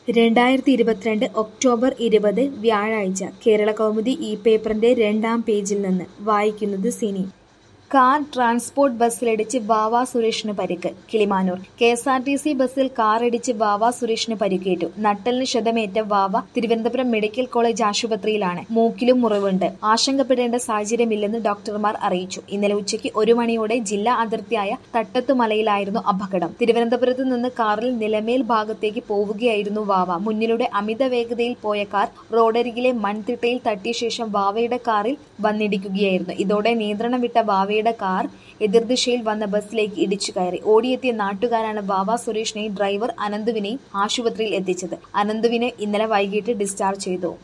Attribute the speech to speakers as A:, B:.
A: രണ്ടായിരത്തി ഇരുപത്തിരണ്ട് ഒക്ടോബർ ഇരുപത് വ്യാഴാഴ്ച കേരള കൗമുദി ഈ പേപ്പറിന്റെ രണ്ടാം പേജിൽ നിന്ന് വായിക്കുന്നത് സിനി കാർ ട്രാൻസ്പോർട്ട് ബസ്സിലിടിച്ച് വാവ സുരേഷിന് പരിക്ക് Kilimanoor K S R T C ബസ്സിൽ കാറിടിച്ച് വാവ സുരേഷിന് പരിക്കേറ്റു നട്ടലിന് ക്ഷതമേറ്റ വാവ തിരുവനന്തപുരം മെഡിക്കൽ കോളേജ് ആശുപത്രിയിലാണ് മൂക്കിലും മുറിവുണ്ട് ആശങ്കപ്പെടേണ്ട സാഹചര്യമില്ലെന്ന് ഡോക്ടർമാർ അറിയിച്ചു ഇന്നലെ ഉച്ചയ്ക്ക് ഒരു മണിയോടെ ജില്ലാ അതിർത്തിയായ തട്ടത്തുമലയിലായിരുന്നു അപകടം തിരുവനന്തപുരത്ത് നിന്ന് കാറിൽ നിലമേൽ ഭാഗത്തേക്ക് പോവുകയായിരുന്നു വാവ മുന്നിലൂടെ അമിത വേഗതയിൽ പോയ കാർ റോഡരികിലെ മൺതിട്ടയിൽ തട്ടിയ ശേഷം വാവയുടെ കാറിൽ വന്നിടിക്കുകയായിരുന്നു ഇതോടെ നിയന്ത്രണം വിട്ട വാവയുടെ കാർ എതിർദിശയിൽ വന്ന ബസ്സിലേക്ക് ഇടിച്ചു കയറി ഓടിയെത്തിയ നാട്ടുകാരാണ് വാവ സുരേഷിനെയും ഡ്രൈവർ അനന്തുവിനെയും ആശുപത്രിയിൽ എത്തിച്ചത് അനന്തുവിനെ ഇന്നലെ വൈകിട്ട് ഡിസ്ചാർജ് ചെയ്തു